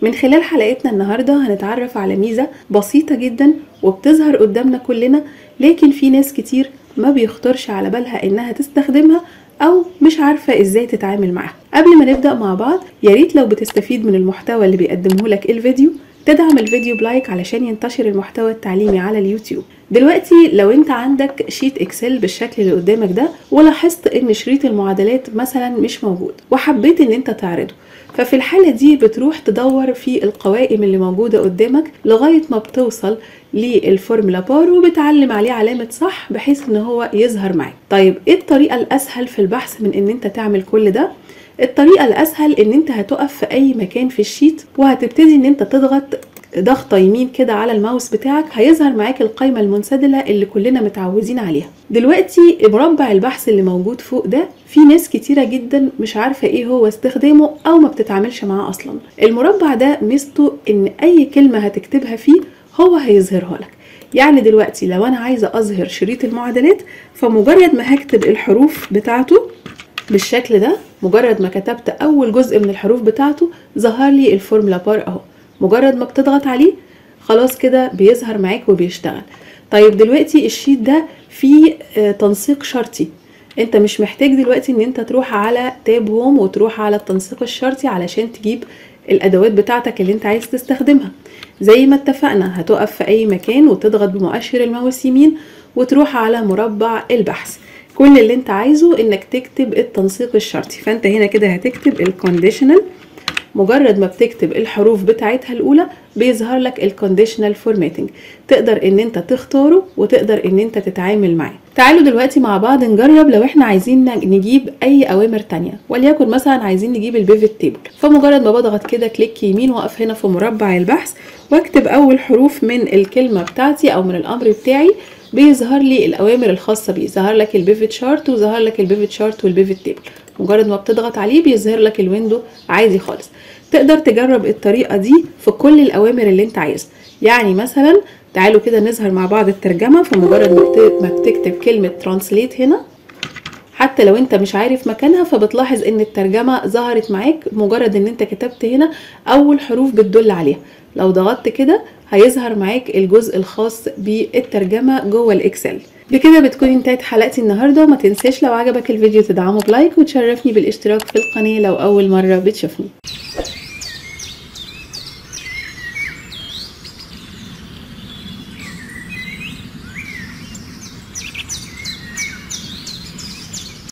من خلال حلقتنا النهاردة هنتعرف على ميزة بسيطة جدا وبتظهر قدامنا كلنا لكن في ناس كتير ما بيخطرش على بالها انها تستخدمها او مش عارفة ازاي تتعامل معاها قبل ما نبدأ مع بعض ياريت لو بتستفيد من المحتوى اللي بيقدمه لك الفيديو تدعم الفيديو بلايك علشان ينتشر المحتوى التعليمي على اليوتيوب دلوقتي لو انت عندك شيت اكسل بالشكل اللي قدامك ده ولاحظت ان شريط المعادلات مثلا مش موجود وحبيت ان انت تعرضه ففي الحالة دي بتروح تدور في القوائم اللي موجودة قدامك لغاية ما بتوصل للفورمولا بار وبتعلم عليه علامة صح بحيث ان هو يظهر معاك طيب ايه الطريقة الاسهل في البحث من ان انت تعمل كل ده الطريقة الاسهل ان انت هتقف في اي مكان في الشيت وهتبتدي ان انت تضغط ضغطة يمين كده على الماوس بتاعك هيظهر معاك القائمة المنسدلة اللي كلنا متعودين عليها دلوقتي مربع البحث اللي موجود فوق ده في ناس كتيرة جدا مش عارفة ايه هو استخدامه او ما بتتعاملش معاه اصلا المربع ده ميزته ان اي كلمة هتكتبها فيه هو هيظهرها لك يعني دلوقتي لو انا عايزة اظهر شريط المعادلات فمجرد ما هكتب الحروف بتاعته بالشكل ده مجرد ما كتبت اول جزء من الحروف بتاعته ظهر لي الفورمولا بار اهو مجرد ما بتضغط عليه خلاص كده بيظهر معاك وبيشتغل طيب دلوقتي الشيت ده فيه تنسيق شرطي انت مش محتاج دلوقتي ان انت تروح على تاب هوم وتروح على التنسيق الشرطي علشان تجيب الادوات بتاعتك اللي انت عايز تستخدمها زي ما اتفقنا هتقف في اي مكان وتضغط بمؤشر الماوس يمين وتروح على مربع البحث كل اللي انت عايزه انك تكتب التنسيق الشرطي فانت هنا كده هتكتب الكونديشنال مجرد ما بتكتب الحروف بتاعتها الاولى بيظهر لك الكونديشنال فورماتنج تقدر ان انت تختاره وتقدر ان انت تتعامل معاه تعالوا دلوقتي مع بعض نجرب لو احنا عايزين نجيب اي اوامر تانية وليكن مثلا عايزين نجيب البيفت تيبل فمجرد ما بضغط كده كليك يمين واقف هنا في مربع البحث واكتب اول حروف من الكلمه بتاعتي او من الامر بتاعي بيظهر لي الاوامر الخاصه بيه ظهر لك البيفت شارت وظهر لك البيفت شارت والبيفت تيبل مجرد ما بتضغط عليه بيظهر لك الويندو عادي خالص تقدر تجرب الطريقه دي في كل الاوامر اللي انت عايزها يعني مثلا تعالوا كده نظهر مع بعض الترجمه فمجرد ما بتكتب كلمه ترانسليت هنا حتى لو انت مش عارف مكانها فبتلاحظ ان الترجمه ظهرت معاك مجرد ان انت كتبت هنا اول حروف بتدل عليها لو ضغطت كده هيظهر معاك الجزء الخاص بالترجمه جوه الاكسل بكده بتكون انتهت حلقتي النهارده وما تنساش لو عجبك الفيديو تدعمه بلايك وتشرفني بالاشتراك في القناه لو اول مره بتشوفني